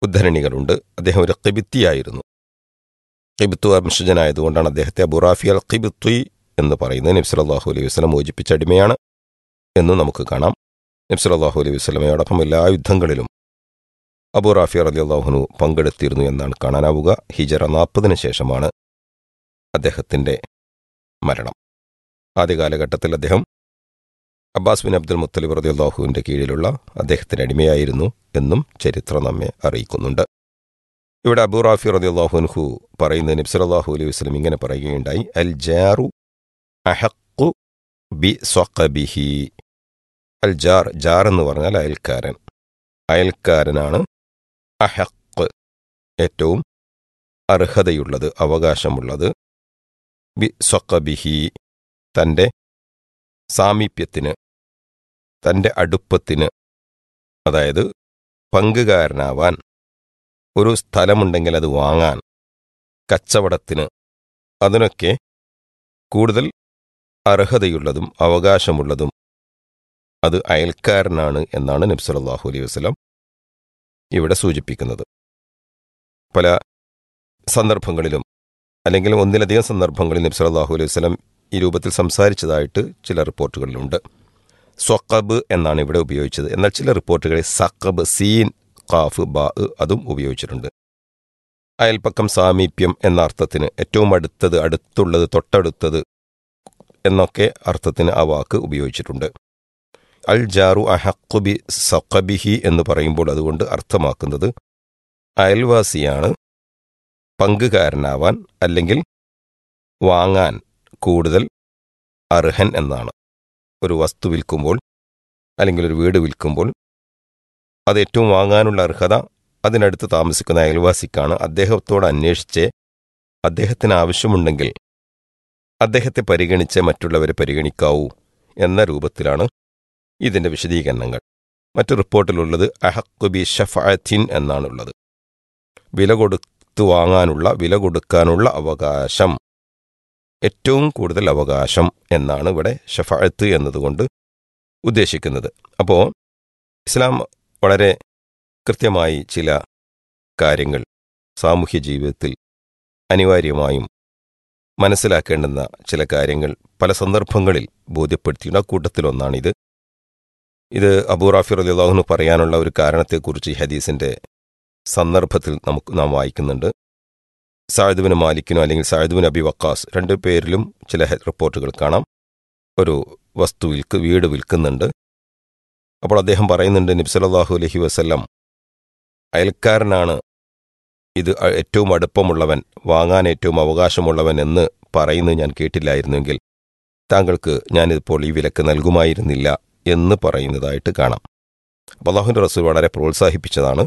ഉദ്ധരണികളുണ്ട് അദ്ദേഹം ഒരു കിബിത്തിയായിരുന്നു കിബിത്തു വംശജനായതുകൊണ്ടാണ് അദ്ദേഹത്തെ അബുറാഫി അൽ കിബിത്വി എന്ന് പറയുന്നത് നബ്സലാഹു അലൈഹി വസ്ലം മോചിപ്പിച്ച അടിമയാണ് എന്ന് നമുക്ക് കാണാം നബ്സലാഹു അലൈഹി വസ്ലമയോടൊപ്പം എല്ലാ യുദ്ധങ്ങളിലും അബു റാഫി അലി അള്ളാഹുനു പങ്കെടുത്തിരുന്നു എന്നാണ് കാണാനാവുക ഹിജറ നാൽപ്പതിന് ശേഷമാണ് അദ്ദേഹത്തിൻ്റെ മരണം ആദ്യ കാലഘട്ടത്തിൽ അദ്ദേഹം അബ്ബാസ് ബിൻ അബ്ദുൽ മുത്തലിബ് റതി അള്ളാഹുവിൻ്റെ കീഴിലുള്ള അദ്ദേഹത്തിന് അടിമയായിരുന്നു എന്നും ചരിത്രം നമ്മെ അറിയിക്കുന്നുണ്ട് ഇവിടെ അബു റാഫി റതി അള്ളാഹുൻഹു പറയുന്ന നബ്സലാഹു അലൈഹി വസ്ലം ഇങ്ങനെ പറയുകയുണ്ടായി അൽ ജാറു അഹക്കു ബി സ്വഖബിഹി അൽ ജാർ ജാർ എന്ന് പറഞ്ഞാൽ അയൽക്കാരൻ അയൽക്കാരനാണ് അഹക്ക് ഏറ്റവും അർഹതയുള്ളത് അവകാശമുള്ളത് ബി സ്വഖബിഹി തൻ്റെ സാമീപ്യത്തിന് തൻ്റെ അടുപ്പത്തിന് അതായത് പങ്കുകാരനാവാൻ ഒരു സ്ഥലമുണ്ടെങ്കിൽ അത് വാങ്ങാൻ കച്ചവടത്തിന് അതിനൊക്കെ കൂടുതൽ അർഹതയുള്ളതും അവകാശമുള്ളതും അത് അയൽക്കാരനാണ് എന്നാണ് നബ്സലാഹു അലൈഹി വസ്ലം ഇവിടെ സൂചിപ്പിക്കുന്നത് പല സന്ദർഭങ്ങളിലും അല്ലെങ്കിൽ ഒന്നിലധികം സന്ദർഭങ്ങളിൽ നബ്സലാഹു അലൈഹി വസ്ലം ഈ രൂപത്തിൽ സംസാരിച്ചതായിട്ട് ചില റിപ്പോർട്ടുകളിലുണ്ട് സ്വക്കബ് എന്നാണ് ഇവിടെ ഉപയോഗിച്ചത് എന്നാൽ ചില റിപ്പോർട്ടുകളിൽ സക്കബ് സീൻ ഖാഫ് ബാ അതും ഉപയോഗിച്ചിട്ടുണ്ട് അയൽപ്പക്കം സാമീപ്യം എന്ന അർത്ഥത്തിന് ഏറ്റവും അടുത്തത് അടുത്തുള്ളത് തൊട്ടടുത്തത് എന്നൊക്കെ അർത്ഥത്തിന് ആ വാക്ക് ഉപയോഗിച്ചിട്ടുണ്ട് അൽ ജാറു അഹക്കുബി സഖബിഹി എന്ന് പറയുമ്പോൾ അതുകൊണ്ട് അർത്ഥമാക്കുന്നത് അയൽവാസിയാണ് പങ്കുകാരനാവാൻ അല്ലെങ്കിൽ വാങ്ങാൻ കൂടുതൽ അർഹൻ എന്നാണ് ഒരു വസ്തു വിൽക്കുമ്പോൾ അല്ലെങ്കിൽ ഒരു വീട് വിൽക്കുമ്പോൾ അത് ഏറ്റവും വാങ്ങാനുള്ള അർഹത അതിനടുത്ത് താമസിക്കുന്ന അയൽവാസിക്കാണ് അദ്ദേഹത്തോട് അന്വേഷിച്ച് അദ്ദേഹത്തിന് ആവശ്യമുണ്ടെങ്കിൽ അദ്ദേഹത്തെ പരിഗണിച്ച് മറ്റുള്ളവരെ പരിഗണിക്കാവൂ എന്ന രൂപത്തിലാണ് ഇതിൻ്റെ വിശദീകരണങ്ങൾ മറ്റു റിപ്പോർട്ടിലുള്ളത് അഹക്കുബി ഷഫഅത്തിൻ എന്നാണുള്ളത് വില കൊടുത്തു വാങ്ങാനുള്ള വില കൊടുക്കാനുള്ള അവകാശം ഏറ്റവും കൂടുതൽ അവകാശം എന്നാണ് ഇവിടെ ഷഫഅത്ത് എന്നതുകൊണ്ട് ഉദ്ദേശിക്കുന്നത് അപ്പോൾ ഇസ്ലാം വളരെ കൃത്യമായി ചില കാര്യങ്ങൾ സാമൂഹ്യ ജീവിതത്തിൽ അനിവാര്യമായും മനസ്സിലാക്കേണ്ടുന്ന ചില കാര്യങ്ങൾ പല സന്ദർഭങ്ങളിൽ ബോധ്യപ്പെടുത്തിയിട്ടുണ്ട് ആ കൂട്ടത്തിലൊന്നാണിത് ഇത് അബൂ റാഫി റലിള്ളാഹുന് പറയാനുള്ള ഒരു കാരണത്തെക്കുറിച്ച് ഈ ഹദീസിന്റെ സന്ദർഭത്തിൽ നമുക്ക് നാം വായിക്കുന്നുണ്ട് സായുധുവിന് മാലിക്കിനോ അല്ലെങ്കിൽ സായുധുവിന് അബി വക്കാസ് രണ്ടു പേരിലും ചില റിപ്പോർട്ടുകൾ കാണാം ഒരു വസ്തു വിൽക്ക് വീട് വിൽക്കുന്നുണ്ട് അപ്പോൾ അദ്ദേഹം പറയുന്നുണ്ട് നബ്സലാഹു അലഹി വസ്ല്ലം അയൽക്കാരനാണ് ഇത് ഏറ്റവും അടുപ്പമുള്ളവൻ വാങ്ങാൻ ഏറ്റവും അവകാശമുള്ളവൻ എന്ന് പറയുന്നത് ഞാൻ കേട്ടില്ലായിരുന്നെങ്കിൽ താങ്കൾക്ക് ഞാനിപ്പോൾ ഈ വിലക്ക് നൽകുമായിരുന്നില്ല എന്ന് പറയുന്നതായിട്ട് കാണാം അപ്പോൾ അള്ളാഹുൻ്റെ റസൂൽ വളരെ പ്രോത്സാഹിപ്പിച്ചതാണ്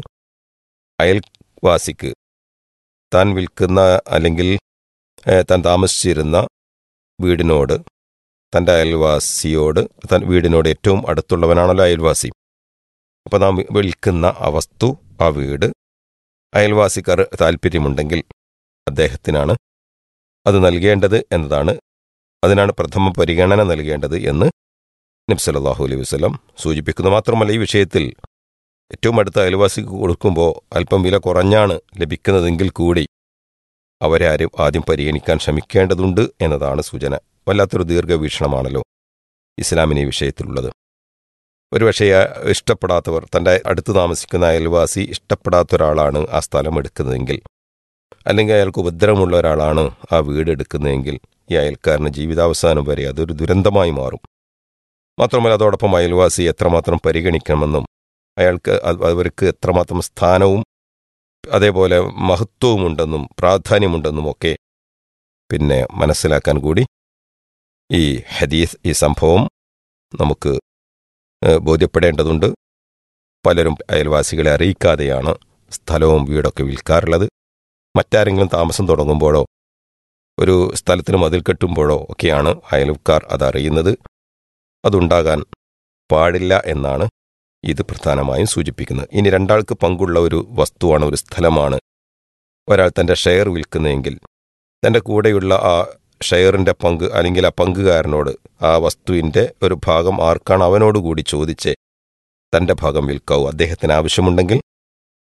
അയൽവാസിക്ക് താൻ വിൽക്കുന്ന അല്ലെങ്കിൽ താൻ താമസിച്ചിരുന്ന വീടിനോട് തൻ്റെ അയൽവാസിയോട് തൻ വീടിനോട് ഏറ്റവും അടുത്തുള്ളവനാണല്ലോ അയൽവാസി അപ്പോൾ നാം വിൽക്കുന്ന ആ വസ്തു ആ വീട് അയൽവാസിക്കാർ താല്പര്യമുണ്ടെങ്കിൽ അദ്ദേഹത്തിനാണ് അത് നൽകേണ്ടത് എന്നതാണ് അതിനാണ് പ്രഥമ പരിഗണന നൽകേണ്ടത് എന്ന് നബ്സലാഹു അലൈഹി വസ്ലം സൂചിപ്പിക്കുന്നു മാത്രമല്ല ഈ വിഷയത്തിൽ ഏറ്റവും അടുത്ത അയൽവാസിക്ക് കൊടുക്കുമ്പോൾ അല്പം വില കുറഞ്ഞാണ് ലഭിക്കുന്നതെങ്കിൽ കൂടി അവരെ ആരും ആദ്യം പരിഗണിക്കാൻ ശ്രമിക്കേണ്ടതുണ്ട് എന്നതാണ് സൂചന വല്ലാത്തൊരു ദീർഘവീക്ഷണമാണല്ലോ ഇസ്ലാമിന് ഈ വിഷയത്തിലുള്ളത് ഒരുപക്ഷെ ഇഷ്ടപ്പെടാത്തവർ തൻ്റെ അടുത്ത് താമസിക്കുന്ന അയൽവാസി ഇഷ്ടപ്പെടാത്ത ഒരാളാണ് ആ സ്ഥലം എടുക്കുന്നതെങ്കിൽ അല്ലെങ്കിൽ അയാൾക്ക് ഉപദ്രവമുള്ള ഒരാളാണ് ആ വീട് എടുക്കുന്നതെങ്കിൽ ഈ അയൽക്കാരന് ജീവിതാവസാനം വരെ അതൊരു ദുരന്തമായി മാറും മാത്രമല്ല അതോടൊപ്പം അയൽവാസി എത്രമാത്രം പരിഗണിക്കണമെന്നും അയാൾക്ക് അവർക്ക് എത്രമാത്രം സ്ഥാനവും അതേപോലെ മഹത്വവുമുണ്ടെന്നും പ്രാധാന്യമുണ്ടെന്നും ഒക്കെ പിന്നെ മനസ്സിലാക്കാൻ കൂടി ഈ ഹദീസ് ഈ സംഭവം നമുക്ക് ബോധ്യപ്പെടേണ്ടതുണ്ട് പലരും അയൽവാസികളെ അറിയിക്കാതെയാണ് സ്ഥലവും വീടൊക്കെ വിൽക്കാറുള്ളത് മറ്റാരെങ്കിലും താമസം തുടങ്ങുമ്പോഴോ ഒരു സ്ഥലത്തിന് മതിൽ കെട്ടുമ്പോഴോ ഒക്കെയാണ് അയൽക്കാർ അതറിയുന്നത് അതുണ്ടാകാൻ പാടില്ല എന്നാണ് ഇത് പ്രധാനമായും സൂചിപ്പിക്കുന്നത് ഇനി രണ്ടാൾക്ക് പങ്കുള്ള ഒരു വസ്തുവാണ് ഒരു സ്ഥലമാണ് ഒരാൾ തൻ്റെ ഷെയർ വിൽക്കുന്നതെങ്കിൽ തൻ്റെ കൂടെയുള്ള ആ ഷെയറിൻ്റെ പങ്ക് അല്ലെങ്കിൽ ആ പങ്കുകാരനോട് ആ വസ്തുവിൻ്റെ ഒരു ഭാഗം ആർക്കാണ് അവനോടുകൂടി ചോദിച്ച് തൻ്റെ ഭാഗം വിൽക്കാവൂ അദ്ദേഹത്തിന് ആവശ്യമുണ്ടെങ്കിൽ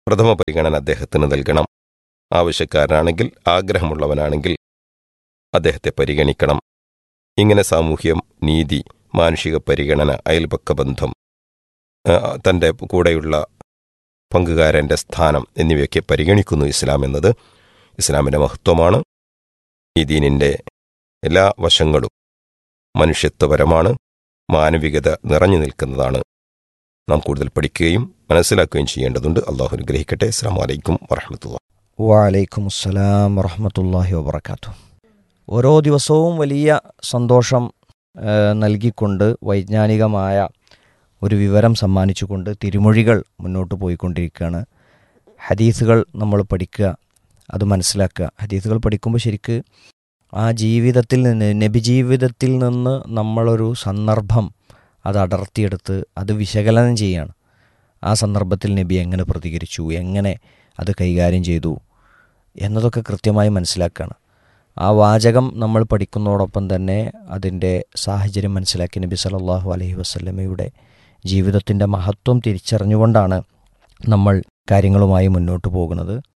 പ്രഥമ പരിഗണന അദ്ദേഹത്തിന് നൽകണം ആവശ്യക്കാരനാണെങ്കിൽ ആഗ്രഹമുള്ളവനാണെങ്കിൽ അദ്ദേഹത്തെ പരിഗണിക്കണം ഇങ്ങനെ സാമൂഹ്യം നീതി മാനുഷിക പരിഗണന അയൽപക്ക ബന്ധം ആ, തൻ്റെ കൂടെയുള്ള പങ്കുകാരൻ്റെ സ്ഥാനം എന്നിവയൊക്കെ പരിഗണിക്കുന്നു ഇസ്ലാം എന്നത് ഇസ്ലാമിൻ്റെ മഹത്വമാണ് ഈ ദീനിൻ്റെ എല്ലാ വശങ്ങളും മനുഷ്യത്വപരമാണ് മാനവികത നിറഞ്ഞു നിൽക്കുന്നതാണ് നാം കൂടുതൽ പഠിക്കുകയും മനസ്സിലാക്കുകയും ചെയ്യേണ്ടതുണ്ട് അള്ളാഹു അനുഗ്രഹിക്കട്ടെ അസ്സാം വലൈക്കും വറഹമത്തുള്ള വാലൈക്കും അസ്സലാം വറഹമത്തല്ലാഹി വബർക്കാത്തു ഓരോ ദിവസവും വലിയ സന്തോഷം ആ, നൽകിക്കൊണ്ട് വൈജ്ഞാനികമായ ഒരു വിവരം സമ്മാനിച്ചുകൊണ്ട് തിരുമൊഴികൾ മുന്നോട്ട് പോയിക്കൊണ്ടിരിക്കുകയാണ് ഹദീസുകൾ നമ്മൾ പഠിക്കുക അത് മനസ്സിലാക്കുക ഹദീസുകൾ പഠിക്കുമ്പോൾ ശരിക്ക് ആ ജീവിതത്തിൽ നിന്ന് നബി ജീവിതത്തിൽ നിന്ന് നമ്മളൊരു സന്ദർഭം അത് അടർത്തിയെടുത്ത് അത് വിശകലനം ചെയ്യാണ് ആ സന്ദർഭത്തിൽ നബി എങ്ങനെ പ്രതികരിച്ചു എങ്ങനെ അത് കൈകാര്യം ചെയ്തു എന്നതൊക്കെ കൃത്യമായി മനസ്സിലാക്കുകയാണ് ആ വാചകം നമ്മൾ പഠിക്കുന്നതോടൊപ്പം തന്നെ അതിൻ്റെ സാഹചര്യം മനസ്സിലാക്കി നബി സല്ലല്ലാഹു അലൈഹി വസല്ലമയുടെ ജീവിതത്തിൻ്റെ മഹത്വം തിരിച്ചറിഞ്ഞുകൊണ്ടാണ് നമ്മൾ കാര്യങ്ങളുമായി മുന്നോട്ട് പോകുന്നത്